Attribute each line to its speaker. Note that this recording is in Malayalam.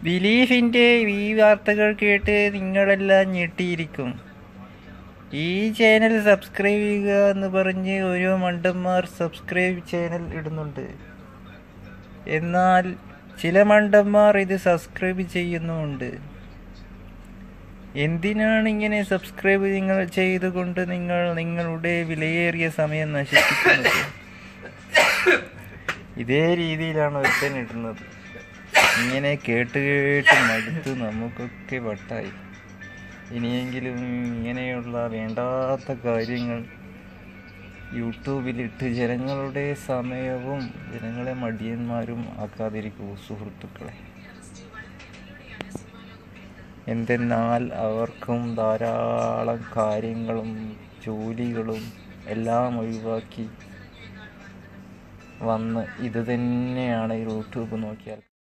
Speaker 1: ബിലീഫിൻ്റെ ഈ വാർത്തകൾ കേട്ട് നിങ്ങളെല്ലാം ഞെട്ടിയിരിക്കും ഈ ചാനൽ സബ്സ്ക്രൈബ് ചെയ്യുക എന്ന് പറഞ്ഞ് ഓരോ മണ്ടന്മാർ സബ്സ്ക്രൈബ് ചാനൽ ഇടുന്നുണ്ട് എന്നാൽ ചില മണ്ടന്മാർ ഇത് സബ്സ്ക്രൈബ് ചെയ്യുന്നുമുണ്ട് എന്തിനാണ് ഇങ്ങനെ സബ്സ്ക്രൈബ് നിങ്ങൾ ചെയ്തുകൊണ്ട് നിങ്ങൾ നിങ്ങളുടെ വിലയേറിയ സമയം നശിപ്പിക്കുന്നത് ഇതേ രീതിയിലാണ് ഒരുത്തൻ ഇടുന്നത് ഇങ്ങനെ കേട്ട് കേട്ട് മടുത്ത് നമുക്കൊക്കെ വട്ടായി ഇനിയെങ്കിലും ഇങ്ങനെയുള്ള വേണ്ടാത്ത കാര്യങ്ങൾ യൂട്യൂബിലിട്ട് ജനങ്ങളുടെ സമയവും ജനങ്ങളെ മടിയന്മാരും ആക്കാതിരിക്കൂ സുഹൃത്തുക്കളെ എന്തെന്നാൽ അവർക്കും ധാരാളം കാര്യങ്ങളും ജോലികളും എല്ലാം ഒഴിവാക്കി വന്ന് ഇത് തന്നെയാണ് യൂട്യൂബ് നോക്കിയാൽ